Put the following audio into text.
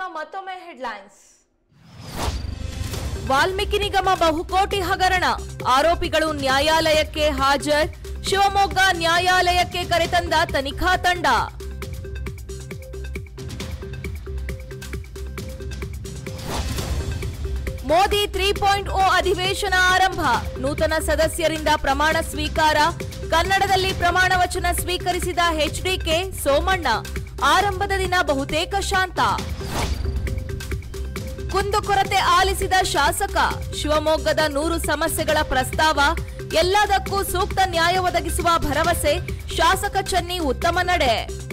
ಮತ್ತೊಮ್ಮೆ ಹೆಡ್ಲೈನ್ಸ್ ವಾಲ್ಮೀಕಿ ನಿಗಮ ಬಹುಕೋಟಿ ಹಗರಣ ಆರೋಪಿಗಳು ನ್ಯಾಯಾಲಯಕ್ಕೆ ಹಾಜರ್ ಶಿವಮೊಗ್ಗ ನ್ಯಾಯಾಲಯಕ್ಕೆ ಕರೆತಂದ ತನಿಖಾ ತಂಡ ಮೋದಿ ತ್ರೀ ಪಾಯಿಂಟ್ ಓ ಅಧಿವೇಶನ ಆರಂಭ ನೂತನ ಸದಸ್ಯರಿಂದ ಪ್ರಮಾಣ ಸ್ವೀಕಾರ ಕನ್ನಡದಲ್ಲಿ ಪ್ರಮಾಣ ವಚನ ಸ್ವೀಕರಿಸಿದ ಎಚ್ಡಿಕೆ ಸೋಮಣ್ಣ ಆರಂಭದ ದಿನ ಬಹುತೇಕ ಶಾಂತ ಕುಂದುಕೊರತೆ ಆಲಿಸಿದ ಶಾಸಕ ಶಿವಮೊಗ್ಗದ ನೂರು ಸಮಸ್ಯೆಗಳ ಪ್ರಸ್ತಾವ ಎಲ್ಲದಕ್ಕೂ ಸೂಕ್ತ ನ್ಯಾಯ ಒದಗಿಸುವ ಭರವಸೆ ಶಾಸಕ ಚನ್ನಿ ಉತ್ತಮ ನಡೆ